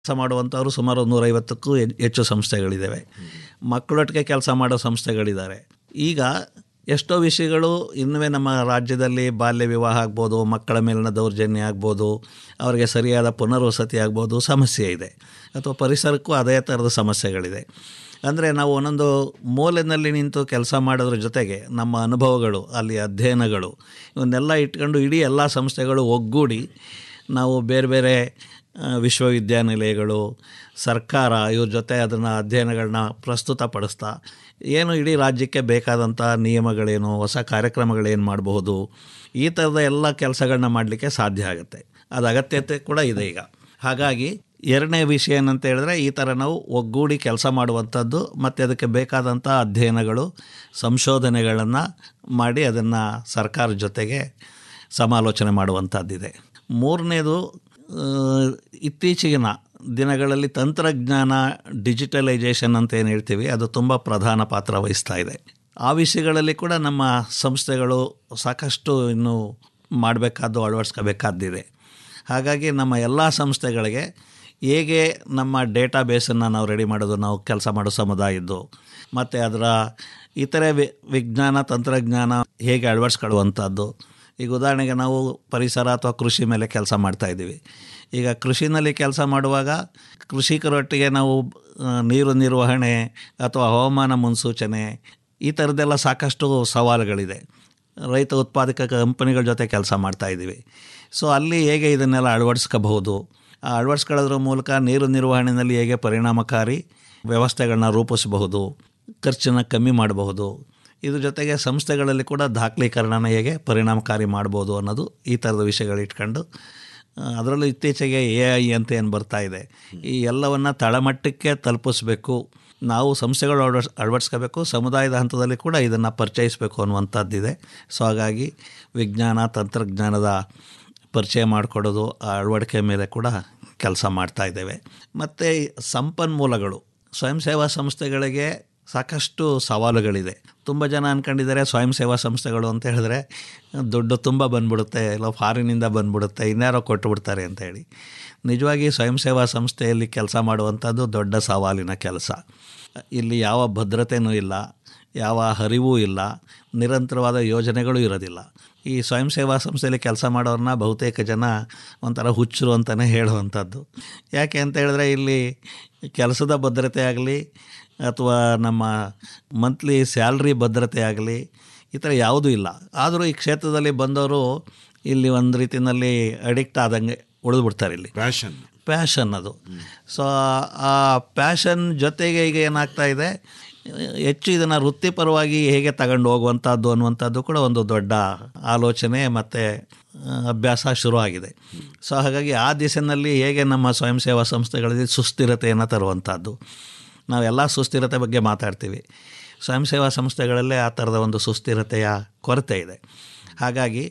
ಕೆಲಸ ಮಾಡುವಂಥವ್ರು ಸುಮಾರು ನೂರೈವತ್ತಕ್ಕೂ ಹೆ- ಹೆಚ್ಚು ಸಂಸ್ಥೆಗಳಿದ್ದಾವೆ ಮಕ್ಕಳೊಟ್ಟಿಗೆ ಕೆಲಸ ಮಾಡೋ ಸಂಸ್ಥೆಗಳಿದ್ದಾರೆ ಈಗ ಎಷ್ಟೋ ವಿಷಯಗಳು ಇನ್ನುವೇ ನಮ್ಮ ರಾಜ್ಯದಲ್ಲಿ ಬಾಲ್ಯ ವಿವಾಹ ಆಗ್ಬೋದು ಮಕ್ಕಳ ಮೇಲಿನ ದೌರ್ಜನ್ಯ ಆಗ್ಬೋದು ಅವರಿಗೆ ಸರಿಯಾದ ಪುನರ್ವಸತಿ ಆಗ್ಬೋದು ಸಮಸ್ಯೆ ಇದೆ ಅಥವಾ ಪರಿಸರಕ್ಕೂ ಅದೇ ಥರದ ಸಮಸ್ಯೆಗಳಿದೆ ಅಂದರೆ ನಾವು ಒಂದೊಂದು ಮೂಲೆಯಲ್ಲಿ ನಿಂತು ಕೆಲಸ ಮಾಡೋದ್ರ ಜೊತೆಗೆ ನಮ್ಮ ಅನುಭವಗಳು ಅಲ್ಲಿ ಅಧ್ಯಯನಗಳು ಇವನ್ನೆಲ್ಲ ಇಟ್ಕೊಂಡು ಇಡೀ ಎಲ್ಲ ಸಂಸ್ಥೆಗಳು ಒಗ್ಗೂಡಿ ನಾವು ಬೇರೆ ಬೇರೆ ಆ, ವಿಶ್ವವಿದ್ಯಾನಿಲಯಗಳು ಸರ್ಕಾರ ಇವ್ರ ಜೊತೆ ಅದನ್ನು ಅಧ್ಯಯನಗಳನ್ನ ಪ್ರಸ್ತುತಪಡಿಸ್ತಾ ಏನು ಇಡೀ ರಾಜ್ಯಕ್ಕೆ ಬೇಕಾದಂಥ ನಿಯಮಗಳೇನು ಹೊಸ ಕಾರ್ಯಕ್ರಮಗಳೇನು ಮಾಡಬಹುದು ಈ ಥರದ ಎಲ್ಲ ಕೆಲಸಗಳನ್ನ ಮಾಡಲಿಕ್ಕೆ ಸಾಧ್ಯ ಆಗುತ್ತೆ ಅದು ಅಗತ್ಯತೆ ಕೂಡ ಇದೆ ಈಗ ಹಾಗಾಗಿ ಎರಡನೇ ವಿಷಯ ಏನಂತ ಹೇಳಿದ್ರೆ ಈ ಥರ ನಾವು ಒಗ್ಗೂಡಿ ಕೆಲಸ ಮಾಡುವಂಥದ್ದು ಮತ್ತು ಅದಕ್ಕೆ ಬೇಕಾದಂಥ ಅಧ್ಯಯನಗಳು ಸಂಶೋಧನೆಗಳನ್ನು ಮಾಡಿ ಅದನ್ನು ಸರ್ಕಾರದ ಜೊತೆಗೆ ಸಮಾಲೋಚನೆ ಮಾಡುವಂಥದ್ದಿದೆ ಮೂರನೇದು ಆ, ಇತ್ತೀಚಿಗಿನ ದಿನಗಳಲ್ಲಿ ತಂತ್ರಜ್ಞಾನ ಡಿಜಿಟಲೈಜೇಷನ್ ಅಂತ ಏನು ಹೇಳ್ತೀವಿ ಅದು ತುಂಬ ಪ್ರಧಾನ ಪಾತ್ರ ವಹಿಸ್ತಾ ಇದೆ ಆ ವಿಷಯಗಳಲ್ಲಿ ಕೂಡ ನಮ್ಮ ಸಂಸ್ಥೆಗಳು ಸಾಕಷ್ಟು ಇನ್ನೂ ಮಾಡಬೇಕಾದ್ದು ಅಳವಡಿಸ್ಕೋಬೇಕಾದ್ದಿದೆ ಹಾಗಾಗಿ ನಮ್ಮ ಎಲ್ಲ ಸಂಸ್ಥೆಗಳಿಗೆ ಹೇಗೆ ನಮ್ಮ ಡೇಟಾ ಬೇಸನ್ನು ನಾವು ರೆಡಿ ಮಾಡೋದು ನಾವು ಕೆಲಸ ಮಾಡೋ ಸಮುದಾಯದ್ದು ಮತ್ತು ಅದರ ಇತರೆ ವಿ ವಿಜ್ಞಾನ ತಂತ್ರಜ್ಞಾನ ಹೇಗೆ ಅಳವಡಿಸ್ಕೊಳ್ಳುವಂಥದ್ದು ಈಗ ಉದಾಹರಣೆಗೆ ನಾವು ಪರಿಸರ ಅಥವಾ ಕೃಷಿ ಮೇಲೆ ಕೆಲಸ ಮಾಡ್ತಾ ಇದ್ದೀವಿ ಈಗ ಕೃಷಿನಲ್ಲಿ ಕೆಲಸ ಮಾಡುವಾಗ ಕೃಷಿಕರೊಟ್ಟಿಗೆ ನಾವು ಆ, ನೀರು ನಿರ್ವಹಣೆ ಅಥವಾ ಹವಾಮಾನ ಮುನ್ಸೂಚನೆ ಈ ಥರದ್ದೆಲ್ಲ ಸಾಕಷ್ಟು ಸವಾಲುಗಳಿದೆ ರೈತ ಉತ್ಪಾದಕ ಕಂಪನಿಗಳ ಜೊತೆ ಕೆಲಸ ಮಾಡ್ತಾ ಇದ್ದೀವಿ ಸೊ ಅಲ್ಲಿ ಹೇಗೆ ಇದನ್ನೆಲ್ಲ ಅಳವಡಿಸ್ಕೋಬಹುದು ಆ ಅಳವಡಿಸ್ಕೊಳ್ಳೋದ್ರ ಮೂಲಕ ನೀರು ನಿರ್ವಹಣೆಯಲ್ಲಿ ಹೇಗೆ ಪರಿಣಾಮಕಾರಿ ವ್ಯವಸ್ಥೆಗಳನ್ನ ರೂಪಿಸಬಹುದು ಖರ್ಚನ್ನು ಕಮ್ಮಿ ಮಾಡಬಹುದು ಇದ್ರ ಜೊತೆಗೆ ಸಂಸ್ಥೆಗಳಲ್ಲಿ ಕೂಡ ದಾಖಲೀಕರಣನ ಹೇಗೆ ಪರಿಣಾಮಕಾರಿ ಮಾಡ್ಬೋದು ಅನ್ನೋದು ಈ ಥರದ ವಿಷಯಗಳು ಇಟ್ಕೊಂಡು ಆ, ಅದರಲ್ಲೂ ಇತ್ತೀಚೆಗೆ ಎ ಐ ಅಂತ ಏನು ಬರ್ತಾ ಇದೆ ಈ ಎಲ್ಲವನ್ನು ತಳಮಟ್ಟಕ್ಕೆ ತಲುಪಿಸ್ಬೇಕು ನಾವು ಸಂಸ್ಥೆಗಳು ಅಳವಡಿಸ್ ಅಳವಡಿಸ್ಕೋಬೇಕು ಸಮುದಾಯದ ಹಂತದಲ್ಲಿ ಕೂಡ ಇದನ್ನು ಪರಿಚಯಿಸಬೇಕು ಅನ್ನುವಂಥದ್ದಿದೆ ಸೊ ಹಾಗಾಗಿ ವಿಜ್ಞಾನ ತಂತ್ರಜ್ಞಾನದ ಪರಿಚಯ ಮಾಡಿಕೊಡೋದು ಆ ಅಳವಡಿಕೆ ಮೇಲೆ ಕೂಡ ಕೆಲಸ ಮಾಡ್ತಾ ಇದ್ದೇವೆ ಮತ್ತು ಸಂಪನ್ಮೂಲಗಳು ಸ್ವಯಂ ಸೇವಾ ಸಂಸ್ಥೆಗಳಿಗೆ ಸಾಕಷ್ಟು ಸವಾಲುಗಳಿದೆ ತುಂಬ ಜನ ಅಂದ್ಕೊಂಡಿದ್ದಾರೆ ಸ್ವಯಂ ಸೇವಾ ಸಂಸ್ಥೆಗಳು ಅಂತ ಹೇಳಿದ್ರೆ ದುಡ್ಡು ತುಂಬ ಬಂದ್ಬಿಡುತ್ತೆ ಇಲ್ಲ ಫಾರಿನಿಂದ ಬಂದ್ಬಿಡುತ್ತೆ ಇನ್ಯಾರೋ ಕೊಟ್ಟುಬಿಡ್ತಾರೆ ಅಂತ ಹೇಳಿ ನಿಜವಾಗಿ ಸ್ವಯಂ ಸೇವಾ ಸಂಸ್ಥೆಯಲ್ಲಿ ಕೆಲಸ ಮಾಡುವಂಥದ್ದು ದೊಡ್ಡ ಸವಾಲಿನ ಕೆಲಸ ಇಲ್ಲಿ ಯಾವ ಭದ್ರತೆಯೂ ಇಲ್ಲ ಯಾವ ಹರಿವೂ ಇಲ್ಲ ನಿರಂತರವಾದ ಯೋಜನೆಗಳು ಇರೋದಿಲ್ಲ ಈ ಸ್ವಯಂ ಸೇವಾ ಸಂಸ್ಥೆಯಲ್ಲಿ ಕೆಲಸ ಮಾಡೋರನ್ನ ಬಹುತೇಕ ಜನ ಒಂಥರ ಹುಚ್ಚರು ಅಂತಲೇ ಹೇಳುವಂಥದ್ದು ಯಾಕೆ ಅಂತ ಹೇಳಿದ್ರೆ ಇಲ್ಲಿ ಕೆಲಸದ ಭದ್ರತೆ ಆಗಲಿ ಅಥವಾ ನಮ್ಮ ಮಂತ್ಲಿ ಸ್ಯಾಲ್ರಿ ಭದ್ರತೆ ಆಗಲಿ ಈ ಥರ ಯಾವುದೂ ಇಲ್ಲ ಆದರೂ ಈ ಕ್ಷೇತ್ರದಲ್ಲಿ ಬಂದವರು ಇಲ್ಲಿ ಒಂದು ರೀತಿಯಲ್ಲಿ ಅಡಿಕ್ಟ್ ಆದಂಗೆ ಉಳಿದ್ಬಿಡ್ತಾರೆ ಇಲ್ಲಿ ಪ್ಯಾಷನ್ ಪ್ಯಾಷನ್ ಅದು ಸೊ ಆ ಪ್ಯಾಷನ್ ಜೊತೆಗೆ ಈಗ ಏನಾಗ್ತಾ ಇದೆ ಹೆಚ್ಚು ಇದನ್ನು ವೃತ್ತಿಪರವಾಗಿ ಹೇಗೆ ತಗೊಂಡು ಹೋಗುವಂಥದ್ದು ಅನ್ನುವಂಥದ್ದು ಕೂಡ ಒಂದು ದೊಡ್ಡ ಆಲೋಚನೆ ಮತ್ತು ಅಭ್ಯಾಸ ಶುರುವಾಗಿದೆ ಸೊ ಹಾಗಾಗಿ ಆ ದಿಸೆಯಲ್ಲಿ ಹೇಗೆ ನಮ್ಮ ಸ್ವಯಂ ಸೇವಾ ಸಂಸ್ಥೆಗಳಲ್ಲಿ ಸುಸ್ಥಿರತೆಯನ್ನು ತರುವಂಥದ್ದು ನಾವೆಲ್ಲ ಸುಸ್ಥಿರತೆ ಬಗ್ಗೆ ಮಾತಾಡ್ತೀವಿ ಸ್ವಯಂ ಸೇವಾ ಸಂಸ್ಥೆಗಳಲ್ಲೇ ಆ ಥರದ ಒಂದು ಸುಸ್ಥಿರತೆಯ ಕೊರತೆ ಇದೆ ಹಾಗಾಗಿ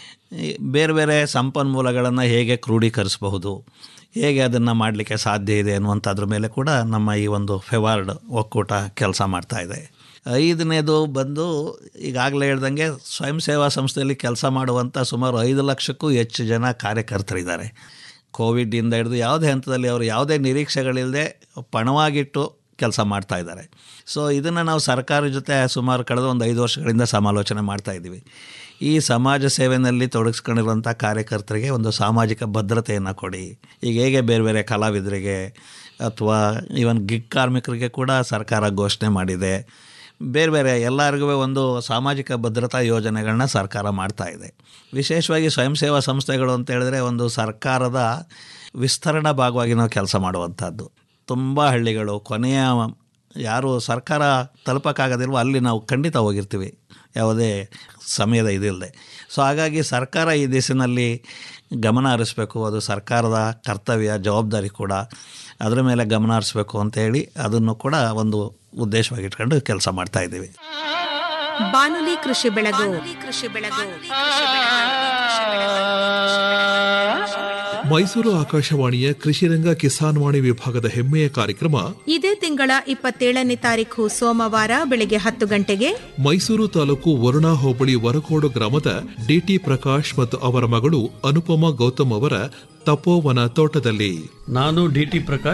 ಈ ಬೇರೆ ಬೇರೆ ಸಂಪನ್ಮೂಲಗಳನ್ನು ಹೇಗೆ ಕ್ರೋಢೀಕರಿಸಬಹುದು ಹೇಗೆ ಅದನ್ನು ಮಾಡಲಿಕ್ಕೆ ಸಾಧ್ಯ ಇದೆ ಅನ್ನುವಂಥದ್ರ ಮೇಲೆ ಕೂಡ ನಮ್ಮ ಈ ಒಂದು ಫೆವಾರ್ಡ್ ಒಕ್ಕೂಟ ಕೆಲಸ ಮಾಡ್ತಾ ಇದೆ ಐದನೇದು ಬಂದು ಈಗಾಗಲೇ ಹೇಳ್ದಂಗೆ ಸ್ವಯಂ ಸೇವಾ ಸಂಸ್ಥೆಯಲ್ಲಿ ಕೆಲಸ ಮಾಡುವಂಥ ಸುಮಾರು ಐದು ಲಕ್ಷಕ್ಕೂ ಹೆಚ್ಚು ಜನ ಕಾರ್ಯಕರ್ತರಿದ್ದಾರೆ ಕೋವಿಡ್ಡಿಂದ ಹಿಡಿದು ಯಾವುದೇ ಹಂತದಲ್ಲಿ ಅವರು ಯಾವುದೇ ನಿರೀಕ್ಷೆಗಳಿಲ್ಲದೆ ಪಣವಾಗಿಟ್ಟು ಕೆಲಸ ಮಾಡ್ತಾ ಇದ್ದಾರೆ ಸೊ ಇದನ್ನು ನಾವು ಸರ್ಕಾರದ ಜೊತೆ ಸುಮಾರು ಕಳೆದ ಒಂದು ಐದು ವರ್ಷಗಳಿಂದ ಸಮಾಲೋಚನೆ ಮಾಡ್ತಾ ಇದ್ದೀವಿ ಈ ಸಮಾಜ ಸೇವೆಯಲ್ಲಿ ತೊಡಗಿಸ್ಕೊಂಡಿರುವಂಥ ಕಾರ್ಯಕರ್ತರಿಗೆ ಒಂದು ಸಾಮಾಜಿಕ ಭದ್ರತೆಯನ್ನು ಕೊಡಿ ಈಗ ಹೇಗೆ ಬೇರೆ ಬೇರೆ ಕಲಾವಿದರಿಗೆ ಅಥವಾ ಈವನ್ ಗಿಗ್ ಕಾರ್ಮಿಕರಿಗೆ ಕೂಡ ಸರ್ಕಾರ ಘೋಷಣೆ ಮಾಡಿದೆ ಬೇರೆ ಬೇರೆ ಎಲ್ಲರಿಗೂ ಒಂದು ಸಾಮಾಜಿಕ ಭದ್ರತಾ ಯೋಜನೆಗಳನ್ನ ಸರ್ಕಾರ ಮಾಡ್ತಾ ಇದೆ ವಿಶೇಷವಾಗಿ ಸ್ವಯಂ ಸೇವಾ ಸಂಸ್ಥೆಗಳು ಅಂತ ಹೇಳಿದ್ರೆ ಒಂದು ಸರ್ಕಾರದ ವಿಸ್ತರಣಾ ಭಾಗವಾಗಿ ನಾವು ಕೆಲಸ ಮಾಡುವಂಥದ್ದು ತುಂಬ ಹಳ್ಳಿಗಳು ಕೊನೆಯ ಯಾರು ಸರ್ಕಾರ ತಲುಪಕ್ಕಾಗೋದಿಲ್ವೋ ಅಲ್ಲಿ ನಾವು ಖಂಡಿತ ಹೋಗಿರ್ತೀವಿ ಯಾವುದೇ ಸಮಯದ ಇದಿಲ್ಲದೆ ಸೊ ಹಾಗಾಗಿ ಸರ್ಕಾರ ಈ ದಿಸಿನಲ್ಲಿ ಗಮನ ಹರಿಸ್ಬೇಕು ಅದು ಸರ್ಕಾರದ ಕರ್ತವ್ಯ ಜವಾಬ್ದಾರಿ ಕೂಡ ಅದರ ಮೇಲೆ ಗಮನ ಹರಿಸ್ಬೇಕು ಅಂತೇಳಿ ಅದನ್ನು ಕೂಡ ಒಂದು ಉದ್ದೇಶವಾಗಿ ಇಟ್ಕೊಂಡು ಕೆಲಸ ಮಾಡ್ತಾ ಇದ್ದೀವಿ ಬಾನುಲಿ ಕೃಷಿ ಬೆಳಗು ಕೃಷಿ ಬೆಳಗು ಮೈಸೂರು ಆಕಾಶವಾಣಿಯ ಕೃಷಿರಂಗ ಕಿಸಾನ್ ವಾಣಿ ವಿಭಾಗದ ಹೆಮ್ಮೆಯ ಕಾರ್ಯಕ್ರಮ ಇದೇ ತಿಂಗಳ ಇಪ್ಪತ್ತೇಳನೇ ತಾರೀಕು ಸೋಮವಾರ ಬೆಳಗ್ಗೆ ಹತ್ತು ಗಂಟೆಗೆ ಮೈಸೂರು ತಾಲೂಕು ವರುಣಾ ಹೋಬಳಿ ವರಕೋಡು ಗ್ರಾಮದ ಡಿಟಿ ಪ್ರಕಾಶ್ ಮತ್ತು ಅವರ ಮಗಳು ಅನುಪಮಾ ಗೌತಮ್ ಅವರ ತಪೋವನ ತೋಟದಲ್ಲಿ ನಾನು ಡಿ ಟಿ ಪ್ರಕಾಶ್